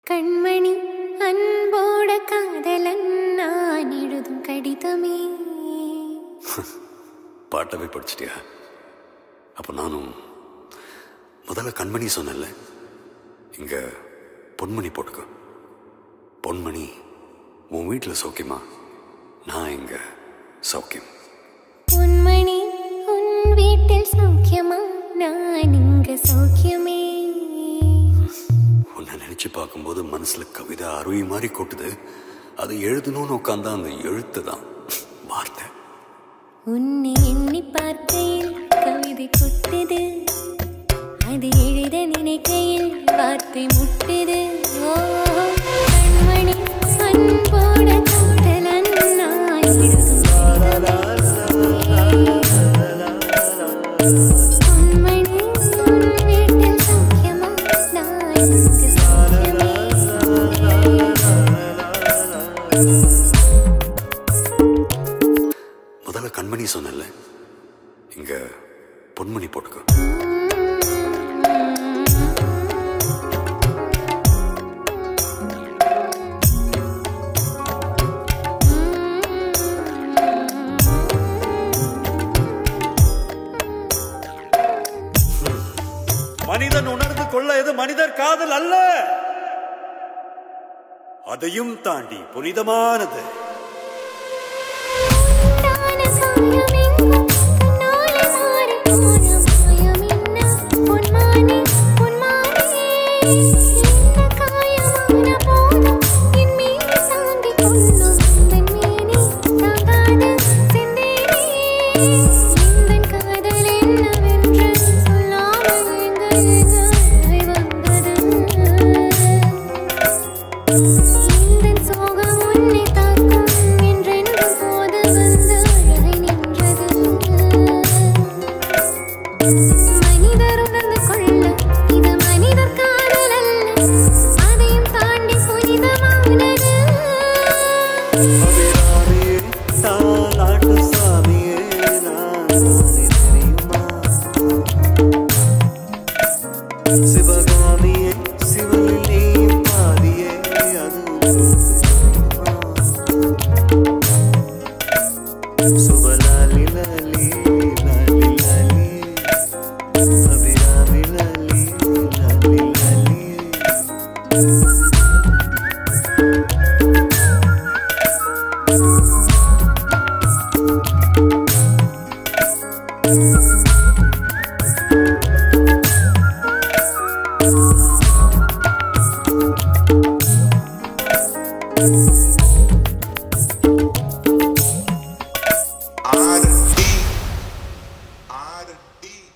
கண்மணி அன்போட காதலன் நான் எழுதும் கடிதமே பாட்டவே படிச்சிட்டியா அப்போ நானும் முதல்ல கண்மணி சொன்னேன்ல இங்க பொன்மணி போட்டுக்கோ பொன்மணி உன் வீட்டில் சௌக்கியமா நான் இங்க சௌக்கியம் பொன்மணி உன் வீட்டில் சௌக்கியமா நான் இங்க சௌக்கியமே உன்னை நினைச்சு பார்க்கும்போது மனசுல கவிதை அருவி மாதிரி கொட்டுது அதை எழுதணும்னு உட்காந்தா அந்த எழுத்து தான் வார்த்தை உன்னை எண்ணி பார்க்கையில் கவிதை கொட்டுது அது எழுத நினைக்கையில் வார்த்தை முட்டுது ஓ கண்மணி அன்போட காதலன் நான் எழுதும் கடிதமே. பொன்மணி உன் வீட்டில் சௌக்கியமா நான் இங்கு சௌக்கியமே முதல்ல கண்மணி சொன்னேன்ல இங்க பொன்மணி போட்டுக்கோ மனிதன் உணர்ந்து கொள்ள இது மனிதர் காதல் அல்ல அதையும் தாண்டி புனிதமானது தான சாயமெங்கும் தன்னாலே மாறிப் போன மாயமென்ன? பொன்மானே, பொன்மானே, இந்த காயமான போதும் என் மீது தாங்கிக் கொள்ளும் உந்தன் மேனி தாங்காது செந்தேனே. எந்தன் காதல் என்னவென்று சொல்லாமல் எங்க எங்காய் வந்தது இந்தன் சோகம் உன்னை தாக்கும் என்றென்றும் போது வந்து அழகை நின்றது மனிதர் உணர்ந்து கொள்ள இது மனிதர் காதல் அல்ல அதையும் தாண்டி புனிதமானது அபிராமியே, தாலாட்டு சாமியே, நான் தானே தெரியுமா? சிவகாமியே சிவனில் நீயும் பாதியே அதுவும் சுபலாலி லாலி லாலி லாலி அபிராமி லாலி லாலி லாலி R D R D